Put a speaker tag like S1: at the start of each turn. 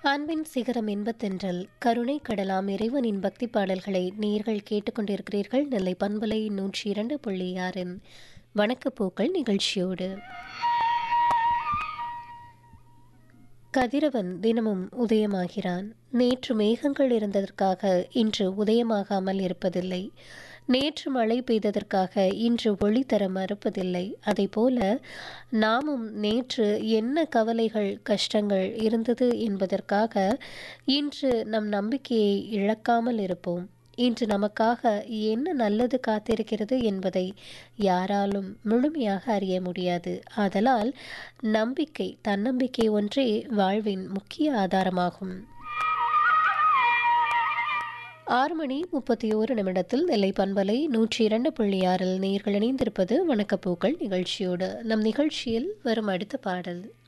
S1: அன்பின் சிகரம் இன்பத்தென்றல் கருணை கடலாம் இறைவனின் பக்தி பாடல்களை நேர்கள் கேட்டுக்கொண்டிருக்கிறீர்கள் நெல்லை பண்பலை நூற்றி இரண்டு புள்ளி ஆறின் வணக்கப்பூக்கள் நிகழ்ச்சியோடு கதிரவன் தினமும் உதயமாகிறான் நேற்று மேகங்கள் இருந்ததற்காக இன்று உதயமாகாமல் இருப்பதில்லை நேற்று மழை பெய்ததற்காக இன்று ஒளி தர மறுப்பதில்லை போல நாமும் நேற்று என்ன கவலைகள் கஷ்டங்கள் இருந்தது என்பதற்காக இன்று நம் நம்பிக்கையை இழக்காமல் இருப்போம் இன்று நமக்காக என்ன நல்லது காத்திருக்கிறது என்பதை யாராலும் முழுமையாக அறிய முடியாது ஆதலால் நம்பிக்கை தன்னம்பிக்கை ஒன்றே வாழ்வின் முக்கிய ஆதாரமாகும் ஆறு மணி முப்பத்தி ஓரு நிமிடத்தில் நெல்லை பண்பலை நூற்றி இரண்டு புள்ளி ஆறில் நேர்கள் இணைந்திருப்பது வணக்கப்பூக்கள் நிகழ்ச்சியோடு நம் நிகழ்ச்சியில் வரும் அடுத்த பாடல்